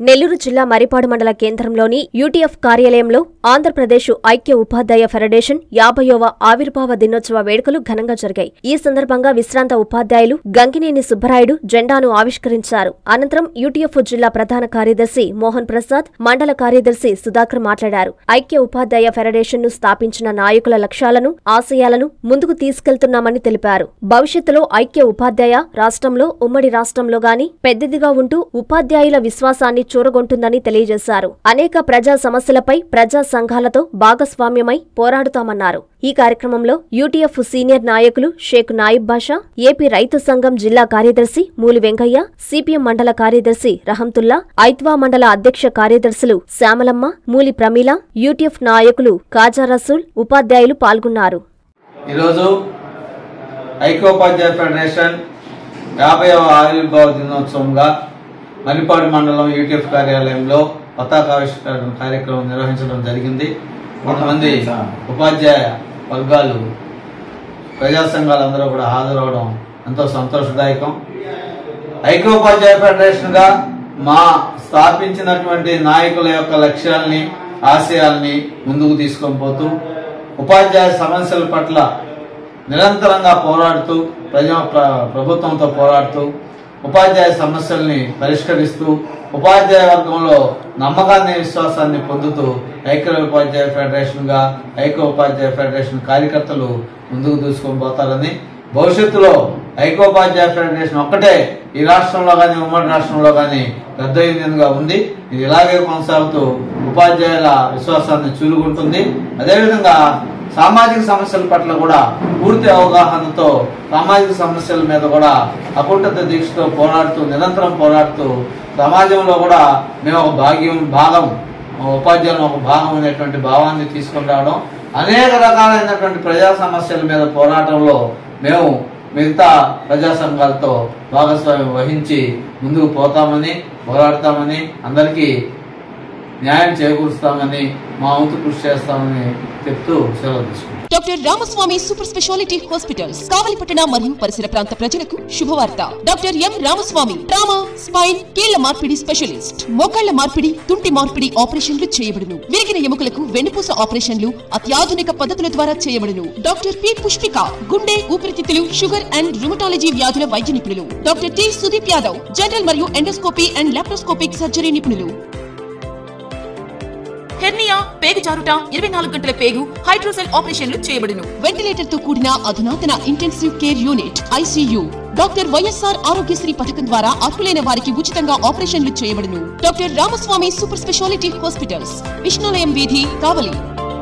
నెల్లూరు జిల్లా మరిపాడు మండల కేంద్రంలోని యూటీఎఫ్ కార్యాలయంలో ఆంధ్రప్రదేశ్ ఐక్య ఉపాధ్యాయ ఫెడరేషన్ యాభైవ ఆవిర్భావ దినోత్సవ వేడుకలు ఘనంగా జరిగాయి ఈ సందర్భంగా విశ్రాంత ఉపాధ్యాయులు గంగినేని సుబ్బరాయుడు జెండాను ఆవిష్కరించారు అనంతరం యూటీఎఫ్ జిల్లా ప్రధాన కార్యదర్శి మోహన్ ప్రసాద్ మండల కార్యదర్శి సుధాకర్ మాట్లాడారు ఐక్య ఉపాధ్యాయ ఫెడరేషన్ ను స్థాపించిన నాయకుల లక్ష్యాలను ఆశయాలను ముందుకు తీసుకెళ్తున్నామని తెలిపారు భవిష్యత్తులో ఐక్య ఉపాధ్యాయ రాష్ట్రంలో ఉమ్మడి రాష్ట్రంలో గాని పెద్దదిగా ఉంటూ ఉపాధ్యాయుల విశ్వాసాన్ని చూరగొంటుందని తెలియజేశారు అనేక ప్రజా సమస్యలపై ప్రజా సంఘాలతో భాగస్వామ్యమై పోరాడుతామన్నారు ఈ కార్యక్రమంలో యూటీఎఫ్ సీనియర్ నాయకులు షేక్ నాయిబ్ బాషా ఏపీ రైతు సంఘం జిల్లా కార్యదర్శి మూలి వెంకయ్య సిపిఎం మండల కార్యదర్శి రహంతుల్లా ఐత్వా మండల అధ్యక్ష కార్యదర్శులు శ్యామలమ్మ మూలి ప్రమీల యూటీఎఫ్ నాయకులు కాజా రసూల్ ఉపాధ్యాయులు పాల్గొన్నారు ఈరోజు ఐక్యోపాధ్యాయ ఫెడరేషన్ యాభైవ ఆవిర్భావ దినోత్సవంగా మరిపాడు మండలం యూటీఎఫ్ కార్యాలయంలో పతాకావిష్కరణ కార్యక్రమం నిర్వహించడం జరిగింది కొంతమంది ఉపాధ్యాయ వర్గాలు ప్రజా సంఘాలందరూ కూడా హాజరవడం ఎంతో సంతోషదాయకం ఐక్యోపాధ్యాయ ఫెడరేషన్ గా మా స్థాపించినటువంటి నాయకుల యొక్క లక్ష్యాల్ని ఆశయాల్ని ముందుకు తీసుకొని పోతూ ఉపాధ్యాయ సమస్యల పట్ల నిరంతరంగా పోరాడుతూ ప్రజా ప్ర- ప్రభుత్వంతో పోరాడుతూ ఉపాధ్యాయ సమస్యల్ని పరిష్కరిస్తూ ఉపాధ్యాయ వర్గంలో నమ్మకాన్ని విశ్వాసాన్ని పొందుతూ ఐక్య ఉపాధ్యాయ ఫెడరేషన్ గా ఐక్య ఉపాధ్యాయ ఫెడరేషన్ కార్యకర్తలు ముందుకు దూసుకొని పోతారని భవిష్యత్తులో ఐకోపాధ్యాయ ఫెడరేషన్ ఒక్కటే ఈ రాష్ట్రంలో కానీ ఉమ్మడి రాష్ట్రంలో కానీ పెద్ద యూనియన్ గా ఉంది ఇది ఇలాగే కొనసాగుతూ ఉపాధ్యాయుల విశ్వాసాన్ని చూలుకుంటుంది అదేవిధంగా సామాజిక సమస్యల పట్ల కూడా పూర్తి అవగాహనతో సామాజిక సమస్యల మీద కూడా అకుంఠిత దీక్షతో పోరాడుతూ నిరంతరం పోరాడుతూ సమాజంలో కూడా మేము ఒక భాగ్యం భాగం ఉపాధ్యాయులు ఒక భాగం అనేటువంటి భావాన్ని తీసుకొని రావడం అనేక రకాలైనటువంటి ప్రజా సమస్యల మీద పోరాటంలో మేము మిగతా ప్రజా సంఘాలతో భాగస్వామ్యం వహించి ముందుకు పోతామని పోరాడతామని అందరికీ న్యాయం చేకూరుస్తామని మా వంతు కృషి చేస్తామని చెప్తూ సెలవు తీసుకుంటాం doctor Ramaswamy super speciality hospitals కావలిపట్టణ మరియు పరిసర ప్రాంత ప్రజలకు శుభవార్త doctor M Ramaswamy trauma spine కీళ్ల మార్పిడి స్పెషలిస్ట్ మోకాళ్ల మార్పిడి తుంటి మార్పిడి ఆపరేషన్లు చేయబడును విరిగిన ఎముకలకు వెన్నుపూస ఆపరేషన్లు అత్యాధునిక పద్ధతుల ద్వారా చేయబడును డాక్టర్ పి పుష్పిక గుండె ఊపిరితిత్తులు షుగర్ అండ్ రుమటాలజీ వ్యాధుల వైద్య నిపుణులు doctor T Sudeep Yadav general మరియు ఎండోస్కోపీ అండ్ లాప్రోస్కోపిక్ సర్జరీ నిపుణులు హెర్నియా పేగు జారుట ఇరవై నాలుగు గంటల పేగు హైడ్రోసెల్ ఆపరేషన్లు చేయబడును వెంటిలేటర్ తో కూడిన అధునాతన intensive care unit ICU doctor YSR Aarogyasri పథకం ద్వారా అర్హులైన వారికి ఉచితంగా ఆపరేషన్లు చేయబడును doctor Ramaswamy super speciality hospitals విష్ణులయం వీధి కావలి